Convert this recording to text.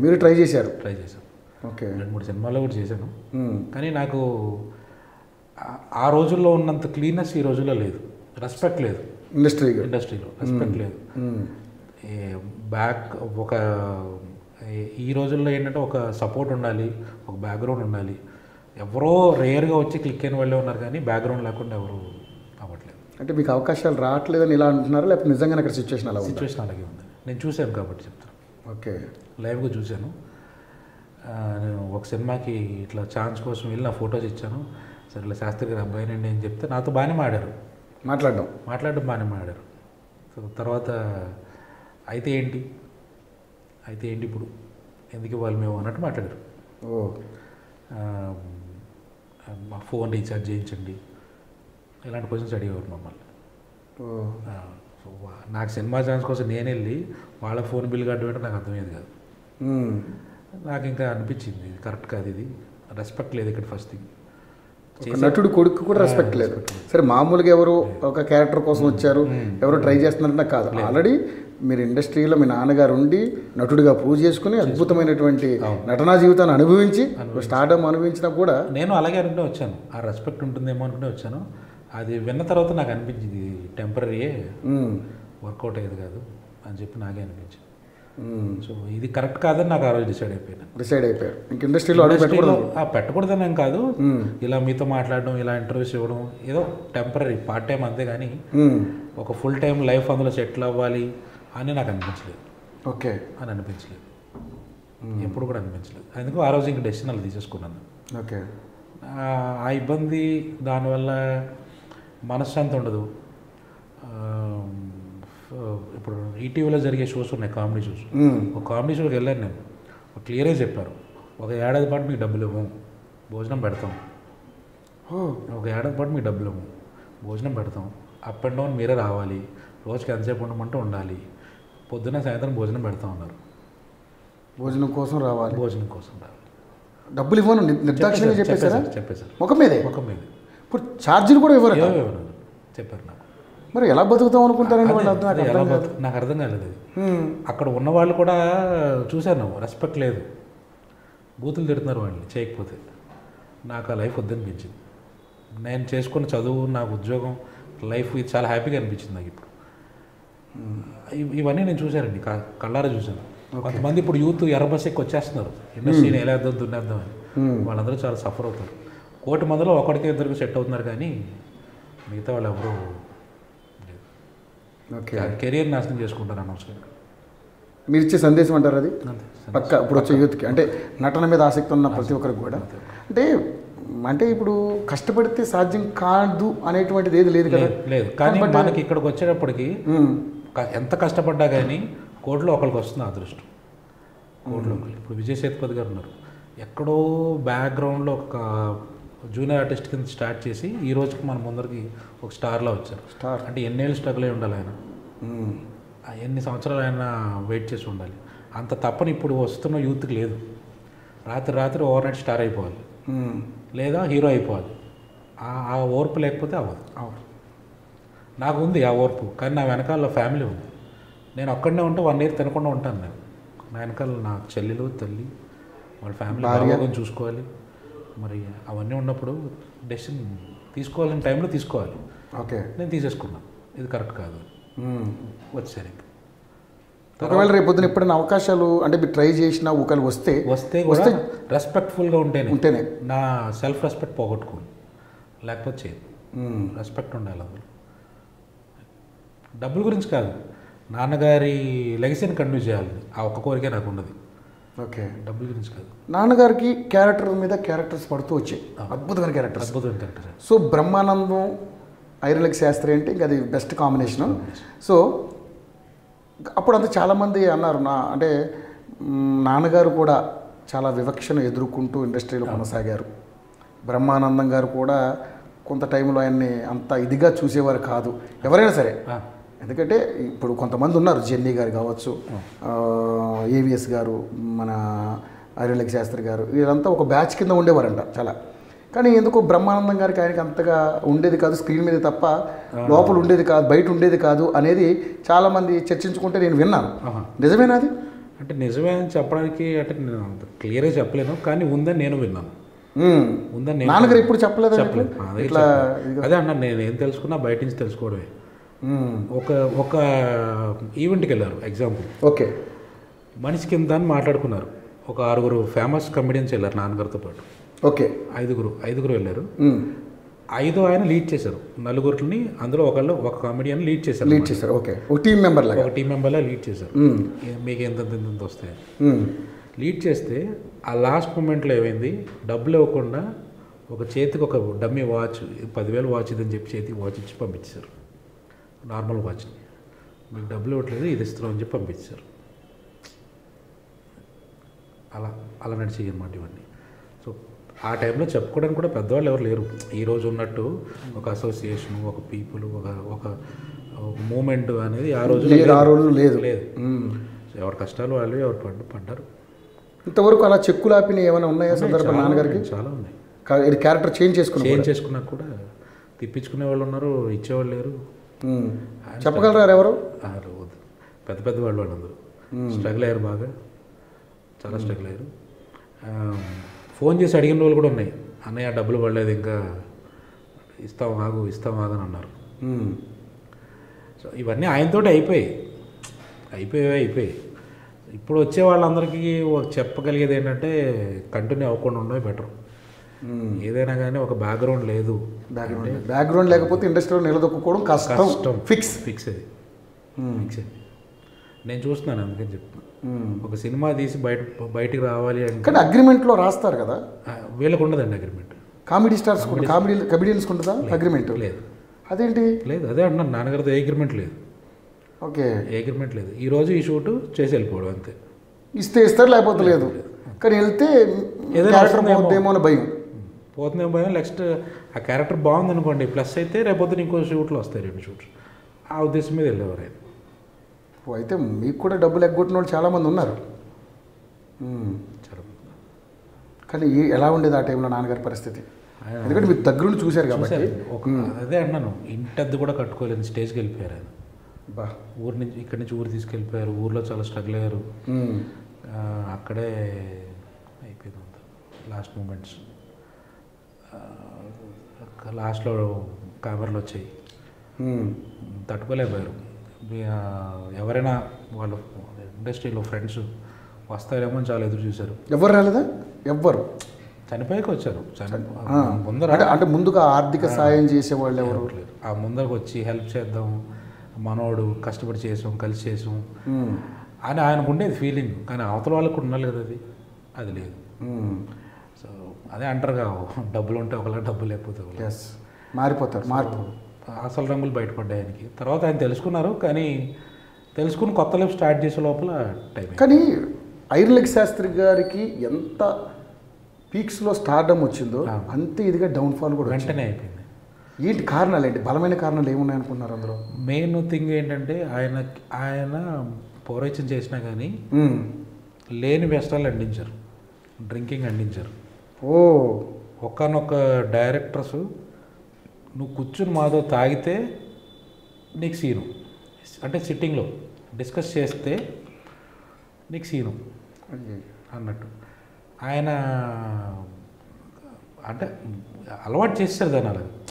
మీరు ట్రై చేశారు ట్రై చేశాను ఓకే రెండు మూడు సినిమాల్లో కూడా చేశాను మ్మ్. కానీ నాకు ఆ- ఆ రోజుల్లో ఉన్నంత క్లీనెస్ ఈ రోజుల్లో లేదు రెస్పెక్ట్ లేదు ఇండస్ట్రీగా ఇండస్ట్రీలో రెస్పెక్ట్ లేదు మ్మ్. ఈ బ్యాక్ ఒక ఈ- ఈ రోజుల్లో ఏంటంటే ఒక సపోర్ట్ ఉండాలి ఒక బ్యాక్గ్రౌండ్ ఉండాలి ఎవరో రేర్గా వచ్చి క్లిక్ అయిన వాళ్ళే ఉన్నారు కానీ బ్యాక్గ్రౌండ్ లేకుండా ఎవరు అవ్వట్లేదు అంటే మీకు అవకాశాలు రావట్లేదని ఇలా అంటున్నారా లేకపోతే నిజంగానే అక్కడ సిచ్యువేషన్ అలా ఉంది సిచ్యువేషన్ అలాగే ఉంది నేను చూశాను కాబట్టి చెప్తాను ఓకే లైవ్గా చూశాను ఆ, నేను ఒక సినిమాకి ఇట్లా ఛాన్స్ కోసం వెళ్ళి నా ఫొటోస్ ఇచ్చాను సరే ఇలా శాస్త్రి గారు అబ్బాయినండి అని చెప్తే నాతో బాగానే మాడారు మాట్లాడడం మాట్లాడడం బాగానే మాడారు సో తర్వాత అయితే ఏంటి అయితే ఏంటి ఇప్పుడు ఎందుకు ఇవ్వాలి మేము అన్నట్టు మాట్లాడారు ఓ ఆ, మా ఫోన్ రీఛార్జ్ చేయించండి ఇలాంటి క్వశ్చన్స్ అడిగేవారు మమ్మల్ని ఓ ఆ, సో వా- నాకు సినిమా ఛాన్స్ కోసం నేను వెళ్ళి వాళ్ళ ఫోన్ బిల్ కట్టడం నాకు అర్థమయ్యేది కాదు మ్మ్. నాకు ఇంకా అనిపించింది ఇది కరెక్ట్ కాదు ఇది రెస్పెక్ట్ లేదు ఇక్కడ ఫస్ట్ థింగ్ ఒక నటుడు కొడుకు కూడా రెస్పెక్ట్ లేదు సరే మామూలుగా ఎవరు ఒక క్యారెక్టర్ కోసం వచ్చారు ఎవరు ట్రై చేస్తున్నారంటే కాదు ఆల్రెడీ మీరు ఇండస్ట్రీలో మీ నాన్నగారు ఉండి నటుడిగా ప్రూవ్ చేసుకుని అద్భుతమైనటువంటి నటనా జీవితాన్ని అనుభవించి స్టార్డమ్ అనుభవించినా కూడా నేను అలాగే అనుకుంటే వచ్చాను ఆ రెస్పెక్ట్ ఉంటుందేమో అనుకుంటే వచ్చాను అది విన్న తర్వాత నాకు అనిపించింది టెంపరీయే మ్మ్. వర్కౌట్ అయ్యేది కాదు అని చెప్పి నాకే అనిపించింది మ్మ్. సో ఇది కరెక్ట్ కాదని నాకు ఆ రోజు డిసైడ్ అయిపోయాను డిసైడ్ అయిపోయారు ఇంక ఇండస్ట్రీలో అడుగు పెట్టకూడదు ఇండస్ట్రీలో ఆ, పెట్టకూడదనేం కాదు మ్మ్. ఇలా మీతో మాట్లాడడం ఇలా ఇంటర్వ్యూస్ ఇవ్వడం ఏదో టెంపరీ పార్ట్ టైం అంతే కానీ మ్మ్. ఒక ఫుల్ టైం లైఫ్ అందులో సెటిల్ అవ్వాలి అని నాకు అనిపించలేదు ఓకే అని అనిపించలేదు ఎప్పుడు కూడా అనిపించలేదు అందుకు ఆ రోజు ఇంక డెసిషన్ అలా తీసేసుకున్నాను ఓకే ఆ ఆ ఇబ్బంది దానివల్ల మనశ్శాంతి ఉండదు ఆ, ఇప్పుడు ఈటీవీలో జరిగే షోస్ ఉన్నాయి కామెడీ షోస్ మ్మ్. ఒక కామెడీ షోకి వెళ్ళాను నేను ఒక క్లియరే చెప్పారు ఒక ఏడాది పాటు మీకు డబ్బులు ఇవ్వము భోజనం పెడతాం ఓ ఒక ఏడాది పాటు మీకు డబ్బులు ఇవ్వము భోజనం పెడతాం అప్ అండ్ డౌన్ మీరే రావాలి రోజుకి ఎంతసేపు ఉండమంటే ఉండాలి పొద్దున్న సాయంత్రం భోజనం పెడతాం అన్నారు భోజనం కోసం రావాలి భోజనం కోసం రావాలి డబ్బులు ఇవ్వను ని- నిర్దాక్షిణ్యంగా చెప్పేశారా చెప్పేశారు చెప్పేశారు ముఖం మీదే ముఖం మీద ఇప్పుడు ఛార్జీలు కూడా ఇవ్వరు ఏవో ఇవ్వను. చెప్పారు నాకు మరి ఎలా బతుకుతాం అనుకుంటారండి వాళ్ళు అదే, అర్థం అదే నాకు ఎలా అర్థం కాదు బతు- నాకు అర్థం కాలేదు అది మ్మ్. అక్కడ ఉన్న వాళ్ళు కూడా చూశాను రెస్పెక్ట్ లేదు బూతులు తిడుతున్నారు వాళ్ళని చేయకపోతే నాకు ఆ లైఫ్ వద్దనిపించింది నేను చేసుకున్న చదువు నాకు ఉద్యోగం లైఫ్ ఇది చాలా హ్యాపీగా అనిపించింది నాకు ఇప్పుడు ఇవ్- ఇవన్నీ నేను చూశానండి క- కళ్ళారా చూశాను కొంతమంది ఇప్పుడు యూత్ ఎర్ర బస్ ఎక్కి వచ్చేస్తున్నారు ఇండస్ట్రీని ఎలా వేద్దాం దున్నేద్దాం అని మ్మ్. వాళ్ళందరూ చాలా సఫర్ అవుతారు కోటి మందిలో ఒకటికి ఇద్దరికి సెట్ అవుతున్నారు కానీ మిగతా వాళ్ళు ఎవరు ఓకే కెరీర్ నాశనం చేసుకుంటారు అనవసరంగా మీరు ఇచ్చే సందేశం అంటారు అది అంతే పక్క ఇప్పుడు వచ్చే యూత్కి అంటే నటన మీద ఆసక్తి ఉన్న ప్రతి ఒక్కరికి కూడా అంటే అంటే ఇప్పుడు కష్టపడితే సాధ్యం కాదు అనేటువంటిది ఏది లేదు కదా లేదు లేదు కానీ మనకి ఇక్కడికి వచ్చేటప్పటికి మ్మ్. క- ఎంత కష్టపడ్డా కానీ కోట్లో ఒకరికి వస్తుంది ఆ అదృష్టం కోట్లో ఒకరికి ఇప్పుడు విజయ్ సేతుపతి గారు ఉన్నారు ఎక్కడో బ్యాక్గ్రౌండ్లో ఒక జూనియర్ ఆర్టిస్ట్ కింద స్టార్ట్ చేసి ఈ రోజుకి మన ముందరికి ఒక స్టార్లా వచ్చారు స్టార్ అంటే ఎన్నేళ్ళు స్ట్రగుల్ అయి ఉండాలి ఆయన మ్మ్. ఆ ఎన్ని సంవత్సరాలు ఆయన వెయిట్ చేసి ఉండాలి అంత తప్పని ఇప్పుడు వస్తున్న యూత్కి లేదు రాత్రి రాత్రి ఓవర్ నైట్ స్టార్ అయిపోవాలి మ్మ్. లేదా హీరో అయిపోవాలి ఆ- ఆ ఓర్పు లేకపోతే అవ్వదు అవును నాకు ఉంది ఆ ఓర్పు కానీ నా వెనకాల ఫ్యామిలీ ఉంది నేను ఒక్కడనే ఉంటే వన్ ఇయర్ తినకుండా ఉంటాను నేను నా వెనకాల నా చెల్లెలు తల్లి వాళ్ళ ఫ్యామిలీ భార్య. బాగోగుని చూసుకోవాలి మరి అవన్నీ ఉన్నప్పుడు డెసిషన్ తీసుకోవాలని టైంలో తీసుకోవాలి ఓకే నేను తీసేసుకున్నాను ఇది కరెక్ట్ కాదు మ్మ్. వచ్చాను ఇంకా ఒకవేళ రేపు పొద్దున ఎప్పుడైనా అవకాశాలు అంటే మీరు ట్రై చేసినా ఒకవేళ వస్తే వస్తే కూడా రెస్పెక్ట్ఫుల్గా ఉంటేనే ఉంటేనే నా సెల్ఫ్ రెస్పెక్ట్ పోగొట్టుకోను లేకపోతే చేయను మ్మ్. రెస్పెక్ట్ ఉండాలి అందులో డబ్బుల గురించి కాదు నాన్నగారి లెగసీని కంటిన్యూ చేయాలి ఆ ఒక్క కోరికే నాకు ఉన్నది ఓకే డబ్బుల గురించి కాదు నాన్నగారికి క్యారెక్టర్ మీద క్యారెక్టర్స్ పడుతూ వచ్చాయి అద్భుతమైన క్యారెక్టర్స్ అద్భుతం కరెక్ట్ సో బ్రహ్మానందం ఐరలక్ శాస్త్రి అంటే ఇంకా అది బెస్ట్ కాంబినేషను సో అప్పుడు అంతా చాలామంది అన్నారు నా అంటే మ్, నాన్నగారు కూడా చాలా వివక్షను ఎదుర్కొంటూ ఇండస్ట్రీలో కొనసాగారు బ్రహ్మానందం గారు కూడా కొంత టైంలో ఆయన్ని అంత ఇదిగా చూసేవారు కాదు ఎవరైనా సరే ఎందుకంటే ఇప్పుడు కొంతమంది ఉన్నారు జెన్నీ గారు కావచ్చు ఏవిఎస్ గారు మన ఐరలక్ శాస్త్రి గారు వీళ్ళంతా ఒక బ్యాచ్ కింద ఉండేవారంట చాలా కానీ ఎందుకో బ్రహ్మానందం గారికి ఆయనకి అంతగా ఉండేది కాదు స్క్రీన్ మీద తప్ప లోపల ఉండేది కాదు బయట ఉండేది కాదు అనేది చాలామంది చర్చించుకుంటే నేను విన్నాను నిజమేనా అది అంటే నిజమే అని చెప్పడానికి అంటే నేను అంత క్లియర్గా చెప్పలేను కానీ ఉందని నేను విన్నాను మ్మ్. ఉందని నేను నాన్నగారు ఎప్పుడు చెప్పలేదా మీకు? చెప్పలేదు నా దగ్గర ఇట్లా చెప్పలేదు. అదే అన్నా నేను ఏం తెలుసుకున్నా బయట నుంచి తెలుసుకోవడమే మ్మ్. ఒక ఒక ఈవెంట్కి వెళ్ళారు ఎగ్జాంపుల్ ఓకే మనిషి కింద అని మాట్లాడుకున్నారు ఒక ఆరుగురు ఫేమస్ కమెడియన్స్ వెళ్ళారు నాన్నగారితో పాటు ఓకే ఐదుగురు ఐదుగురు వెళ్ళారు మ్మ్. ఐదో ఆయన లీడ్ చేశారు నలుగురిని అందులో ఒకళ్ళు ఒక కామెడియన్ లీడ్ చేశారు లీడ్ చేశారు ఓకే ఒక టీం మెంబర్ లాగా ఒక టీం మెంబర్లా లీడ్ చేశారు మ్మ్. ఏ- మీకు ఎంత ఎంత ఎంత వస్తాయి మ్మ్. లీడ్ చేస్తే ఆ లాస్ట్ మూమెంట్లో ఏమైంది డబ్బులు ఇవ్వకుండా ఒక చేతికి ఒక డమ్మీ వాచ్ పదివేలు వాచ్ ఇదని చెప్పి చేతికి వాచ్ ఇచ్చి పంపించారు నార్మల్ వాచ్ని మీకు డబ్బులు ఇవ్వట్లేదు ఇది ఇస్తున్నాం అని చెప్పి పంపించారు అలా అలా నడిచేయి అనమాట ఇవన్నీ సో ఆ టైంలో చెప్పుకోవడానికి కూడా పెద్దవాళ్ళు ఎవరు లేరు ఈ రోజు ఉన్నట్టు ఒక అసోసియేషన్ ఒక పీపుల్ ఒక ఒక మూమెంట్ అనేది ఆ రోజు లేదు ఆ రోజు లేదు లేదు మ్మ్. ఎవరి కష్టాలు వాళ్ళు ఎవరు పడ్డ పడ్డారు ఇంతవరకు అలా చెక్కులు ఆపిన ఏమైనా ఉన్నాయా సందర్భం చాలా నాన్నగారికి ఉన్నాయి, చాలా ఉన్నాయి కా- ఇది క్యారెక్టర్ చేంజ్ చేసుకుని చేంజ్ చేసుకున్నాక కూడా తిప్పించుకునే వాళ్ళు ఉన్నారు ఇచ్చేవాళ్ళు లేరు మ్మ్. చెప్పగలరా ఎవరు ఆ, వద్దు. పెద్ద పెద్ద వాళ్ళు వాళ్ళందరూ స్ట్రగుల్ అయ్యారు బాగా చాలా స్ట్రగుల్ అయ్యారు ఆ, ఫోన్ చేసి అడిగిన వాళ్ళు కూడా ఉన్నాయి అన్నయ్య డబ్బులు పడలేదు ఇంకా ఇస్తాం ఆగు ఇస్తాం ఆగు అని అన్నారు మ్మ్. సో ఇవన్నీ ఆయనతోటి అయిపోయాయి అయిపోయాయి అయిపోయాయి ఇప్పుడు వచ్చే వాళ్ళందరికీ ఒక చెప్పగలిగేది ఏంటంటే కంటిన్యూ అవ్వకుండా ఉండడం బెటర్ మ్మ్. ఏదైనా కానీ ఒక బ్యాక్గ్రౌండ్ లేదు బ్యాక్గ్రౌండ్ బ్యాక్గ్రౌండ్ లేకపోతే ఇండస్ట్రీలో నిలదొక్కుకోవడం కష్టం కష్టం ఫిక్స్ ఫిక్స్ అది ఫిక్స్ అది నేను చూస్తున్నాను అందుకని చెప్తున్నా మ్మ్. ఒక సినిమా తీసి బయట బయటికి రావాలి అంటే కానీ అగ్రిమెంట్లో రాస్తారు కదా ఆ, వీళ్ళకు ఉండదండి agreement comedy stars comedy comedians ఉంటుందా అగ్రిమెంట్ లేదు అదేంటి లేదు అదే అంటున్నాను నాన్నగారితో ఏ అగ్రిమెంట్ లేదు ఓకే ఏ అగ్రిమెంట్ లేదు ఈ రోజు ఈ షూట్ చేసి వెళ్ళిపోవడం అంతే ఇస్తే ఇస్తారు లేకపోతే లేదు కానీ వెళ్తే ఏదైనా క్యారెక్టర్ వస్తుందేమో. పోద్దేమో అని భయం పోతుందేమో భయం నెక్స్ట్ ఆ క్యారెక్టర్ బాగుంది అనుకోండి ప్లస్ అయితే రేపొద్దున ఇంకో షూట్లు వస్తాయి రెండు షూట్స్ ఆ ఉద్దేశం మీద వెళ్ళేవారు ఆయన ఓ, అయితే మీకు కూడా డబ్బులు ఎగ్గొట్టిన వాళ్ళు చాలామంది ఉన్నారు మ్మ్. చాలా కానీ ఏ- ఎలా ఉండేది ఆ టైంలో నాన్నగారి పరిస్థితి ఆయన ఎందుకంటే మీరు దగ్గరుండి చూశారు కాబట్టి చూశారు. ఒక అదే అన్నాను ఇంటద్దు కూడా కట్టుకోలేని స్టేజ్కి వెళ్ళిపోయారు ఆయన బా ఊరి నుంచి ఇక్కడి నుంచి ఊరు తీసుకెళ్ళిపోయారు ఊర్లో చాలా స్ట్రగుల్ అయ్యారు మ్మ్. ఆ, అక్కడే అయిపోయింది అంతా లాస్ట్ మూమెంట్స్ లాస్ట్లో కెమెరాలు వచ్చాయి మ్మ్. తట్టుకోలేకపోయారు మీ- ఆ, ఎవరైనా వాళ్ళు ఇండస్ట్రీలో ఫ్రెండ్స్ వస్తారేమో అని చాలా ఎదురు చూశారు ఎవ్వరు రాలేదా ఎవ్వరు చనిపోయాక వచ్చారు చని ఆ. ముందర అంటే అంటే ముందుగా ఆర్థిక సాయం చేసేవాళ్ళు ఎవరు లేరు. ఆ ముందరకు వచ్చి హెల్ప్ చేద్దాం మనోడు కష్టపడి చేసాం కలిసి చేసాం మ్మ్. అని ఆయనకు ఉండేది ఫీలింగ్ కానీ అవతల వాళ్ళకు కూడా ఉండాలి కదా అది అది లేదు మ్మ్. సో అదే అంటారుగా డబ్బులు ఉంటే ఒకలా డబ్బు లేకపోతే ఒకలా ఎస్ మారిపోతారు మార్పు అసలు రంగులు బయటపడ్డాయి ఆయనకి తర్వాత ఆయన తెలుసుకున్నారు కానీ తెలుసుకుని కొత్త లైఫ్ స్టార్ట్ చేసే లోపల టైం అయింది. కానీ ఐర్లెక్ శాస్త్రి గారికి ఎంత పీక్స్లో స్టార్డమ్ వచ్చిందో ఆ. అంతే ఇదిగా డౌన్ఫాల్ కూడా వచ్చింది వెంటనే అయిపోయింది ఏంటి కారణాలు ఏంటి బలమైన కారణాలు ఏమున్నాయి అనుకున్నారు అందులో మెయిన్ థింగ్ ఏంటంటే ఆయన ఆయన పౌరోహిత్యం చేసినా కానీ మ్మ్. లేని వ్యస్తాలు అందించారు డ్రింకింగ్ అందించారు ఓ ఒక్కనొక్క డైరెక్టర్స్ నువ్వు కూర్చుని మాతో తాగితే నీకు సీను అంటే సిట్టింగ్లో డిస్కస్ చేస్తే నీకు సీను అన్నట్టు ఆయన అంటే అలవాటు చేస్తారు దాన్ని అలా